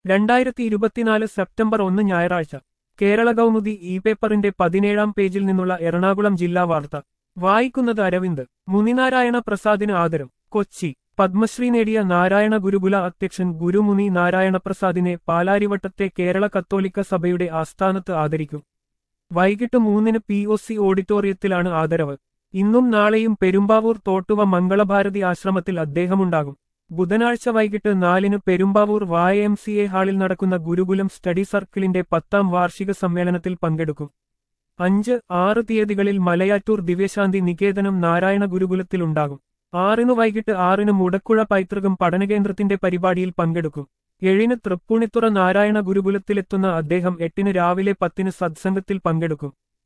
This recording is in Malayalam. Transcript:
രണ്ടായിരത്തി ഇരുപത്തിനാല് സെപ്റ്റംബർ ഒന്ന് ഞായറാഴ്ച കേരള കൗമുദി ഇ പേപ്പറിന്റെ പതിനേഴാം പേജിൽ നിന്നുള്ള എറണാകുളം ജില്ലാ വാർത്ത വായിക്കുന്നത് അരവിന്ദ് മുനിനാരായണ പ്രസാദിന് ആദരം കൊച്ചി പത്മശ്രീ നേടിയ നാരായണ ഗുരുകുല അധ്യക്ഷൻ ഗുരുമുനി നാരായണ പ്രസാദിനെ പാലാരിവട്ടത്തെ കേരള കത്തോലിക്ക സഭയുടെ ആസ്ഥാനത്ത് ആദരിക്കും വൈകിട്ട് മൂന്നിന് പി ഒ സി ഓഡിറ്റോറിയത്തിലാണ് ആദരവ് ഇന്നും നാളെയും പെരുമ്പാവൂർ തോട്ടുവ മംഗളഭാരതി ആശ്രമത്തിൽ അദ്ദേഹമുണ്ടാകും ബുധനാഴ്ച വൈകിട്ട് നാലിന് പെരുമ്പാവൂർ വായ എം സി എ ഹാളിൽ നടക്കുന്ന ഗുരുകുലം സ്റ്റഡി സർക്കിളിന്റെ പത്താം വാർഷിക സമ്മേളനത്തിൽ പങ്കെടുക്കും അഞ്ച് ആറ് തീയതികളിൽ മലയാറ്റൂർ ദിവ്യശാന്തി നികേതനം നാരായണ ഗുരുകുലത്തിലുണ്ടാകും ആറിന് വൈകിട്ട് ആറിന് മുടക്കുഴ പൈതൃകം പഠനകേന്ദ്രത്തിന്റെ പരിപാടിയിൽ പങ്കെടുക്കും ഏഴിന് തൃപ്പൂണിത്തുറ നാരായണ ഗുരുകുലത്തിലെത്തുന്ന അദ്ദേഹം എട്ടിന് രാവിലെ പത്തിന് സത്സംഗത്തിൽ പങ്കെടുക്കും